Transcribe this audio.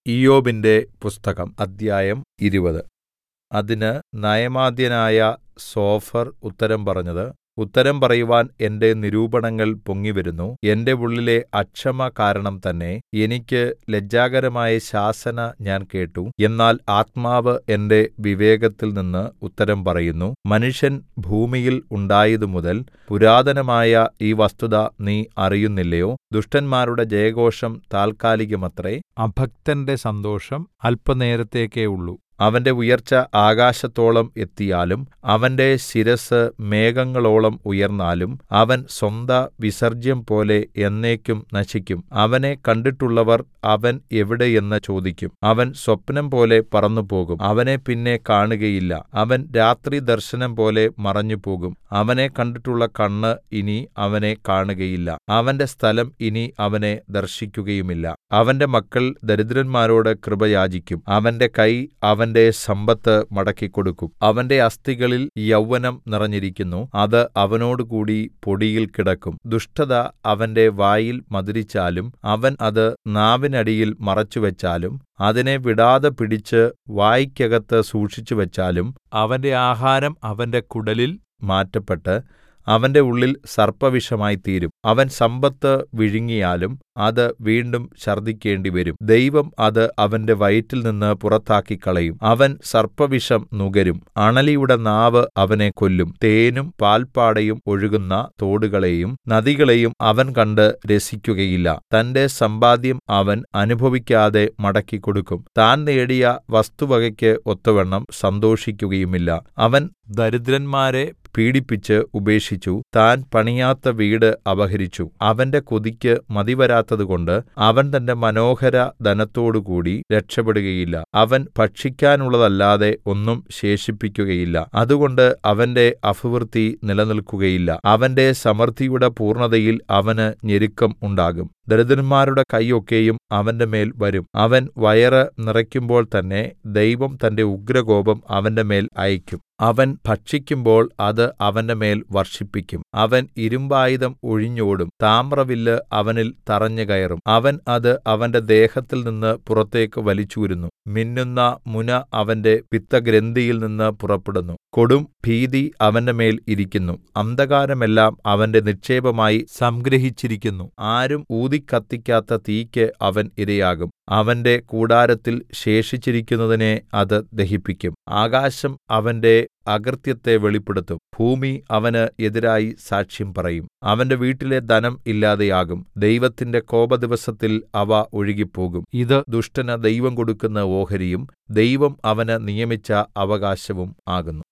ഇയ്യോബിന്റെ പുസ്തകം അദ്ധ്യായം ഇരുപത് അതിന് നയമാത്യനായ സോഫർ ഉത്തരം പറഞ്ഞത് ഉത്തരം പറയുവാൻ എന്റെ നിരൂപണങ്ങൾ പൊങ്ങിവരുന്നു എന്റെ ഉള്ളിലെ അക്ഷമ കാരണം തന്നെ എനിക്ക് ലജ്ജാകരമായ ശാസന ഞാൻ കേട്ടു എന്നാൽ ആത്മാവ് എന്റെ വിവേകത്തിൽനിന്ന് ഉത്തരം പറയുന്നു മനുഷ്യൻ ഭൂമിയിൽ ഉണ്ടായതുമുതൽ പുരാതനമായ ഈ വസ്തുത നീ അറിയുന്നില്ലയോ ദുഷ്ടന്മാരുടെ ജയഘോഷം താൽക്കാലികമത്രേ അഭക്തന്റെ സന്തോഷം അല്പനേരത്തേക്കേ ഉള്ളൂ അവന്റെ ഉയർച്ച ആകാശത്തോളം എത്തിയാലും അവന്റെ ശിരസ്സ് മേഘങ്ങളോളം ഉയർന്നാലും അവൻ സ്വന്ത വിസർജ്യം പോലെ എന്നേക്കും നശിക്കും അവനെ കണ്ടിട്ടുള്ളവർ അവൻ എവിടെ എന്ന് ചോദിക്കും അവൻ സ്വപ്നംപോലെ പറന്നുപോകും അവനെ പിന്നെ കാണുകയില്ല അവൻ രാത്രിദർശനം പോലെ മറഞ്ഞുപോകും അവനെ കണ്ടിട്ടുള്ള കണ്ണ് ഇനി അവനെ കാണുകയില്ല അവന്റെ സ്ഥലം ഇനി അവനെ ദർശിക്കുകയുമില്ല അവന്റെ മക്കൾ ദരിദ്രന്മാരോട് കൃപ യാചിക്കും അവന്റെ കൈ അവന്റെ സമ്പത്ത് മടക്കിക്കൊടുക്കും അവന്റെ അസ്ഥികളിൽ യൗവനം നിറഞ്ഞിരിക്കുന്നു അത് അവനോടുകൂടി പൊടിയിൽ കിടക്കും ദുഷ്ടത അവന്റെ വായിൽ മധുരിച്ചാലും അവൻ അത് നാവിനടിയിൽ മറച്ചുവെച്ചാലും അതിനെ വിടാതെ പിടിച്ച് വായ്ക്കകത്ത് സൂക്ഷിച്ചുവെച്ചാലും അവന്റെ ആഹാരം അവന്റെ കുടലിൽ മാറ്റപ്പെട്ട് അവന്റെ ഉള്ളിൽ സർപ്പവിഷമായിത്തീരും അവൻ സമ്പത്ത് വിഴുങ്ങിയാലും അത് വീണ്ടും ഛർദ്ദിക്കേണ്ടിവരും ദൈവം അത് അവന്റെ വയറ്റിൽനിന്ന് പുറത്താക്കിക്കളയും അവൻ സർപ്പവിഷം നുകരും അണലിയുടെ നാവ് അവനെ കൊല്ലും തേനും പാൽപ്പാടയും ഒഴുകുന്ന തോടുകളെയും നദികളെയും അവൻ കണ്ട് രസിക്കുകയില്ല തന്റെ സമ്പാദ്യം അവൻ അനുഭവിക്കാതെ മടക്കിക്കൊടുക്കും താൻ നേടിയ വസ്തുവകയ്ക്ക് ഒത്തവണ്ണം സന്തോഷിക്കുകയുമില്ല അവൻ ദരിദ്രന്മാരെ പീഡിപ്പിച്ച് ഉപേക്ഷിച്ചു താൻ പണിയാത്ത വീട് അപഹരിച്ചു അവന്റെ കൊതിക്ക് മതിവരാത്തതുകൊണ്ട് അവൻ തന്റെ മനോഹര ധനത്തോടുകൂടി രക്ഷപ്പെടുകയില്ല അവൻ ഭക്ഷിക്കാനുള്ളതല്ലാതെ ഒന്നും ശേഷിപ്പിക്കുകയില്ല അതുകൊണ്ട് അവന്റെ അഭിവൃദ്ധി നിലനിൽക്കുകയില്ല അവന്റെ സമൃദ്ധിയുടെ പൂർണ്ണതയിൽ അവന് ഞെരുക്കം ഉണ്ടാകും ദരിദ്രന്മാരുടെ കൈ ഒക്കെയും അവന്റെ മേൽ വരും അവൻ വയറ് നിറയ്ക്കുമ്പോൾ തന്നെ ദൈവം തന്റെ ഉഗ്രകോപം അവന്റെ മേൽ അയയ്ക്കും അവൻ ഭക്ഷിക്കുമ്പോൾ അത് അവന്റെ മേൽ വർഷിപ്പിക്കും അവൻ ഇരുമ്പായുധം ഒഴിഞ്ഞോടും താമ്രവില്ല് അവനിൽ തറഞ്ഞു കയറും അവൻ അത് അവന്റെ ദേഹത്തിൽ നിന്ന് പുറത്തേക്ക് വലിച്ചൂരുന്നു മിന്നുന്ന മുന അവന്റെ പിത്തഗ്രന്ഥിയിൽ നിന്ന് പുറപ്പെടുന്നു കൊടും ഭീതി അവന്റെ മേൽ ഇരിക്കുന്നു അന്ധകാരമെല്ലാം അവന്റെ നിക്ഷേപമായി സംഗ്രഹിച്ചിരിക്കുന്നു ആരും ഊതിക്കത്തിക്കാത്ത തീക്ക് അവൻ ഇരയാകും അവന്റെ കൂടാരത്തിൽ ശേഷിച്ചിരിക്കുന്നതിനെ അത് ദഹിപ്പിക്കും ആകാശം അവന്റെ അകൃത്യത്തെ വെളിപ്പെടുത്തും ഭൂമി അവന് എതിരായി സാക്ഷ്യം പറയും അവന്റെ വീട്ടിലെ ധനം ഇല്ലാതെയാകും ദൈവത്തിന്റെ കോപദിവസത്തിൽ അവ ഒഴുകിപ്പോകും ഇത് ദുഷ്ടന് ദൈവം കൊടുക്കുന്ന ഓഹരിയും ദൈവം അവന് നിയമിച്ച അവകാശവും ആകുന്നു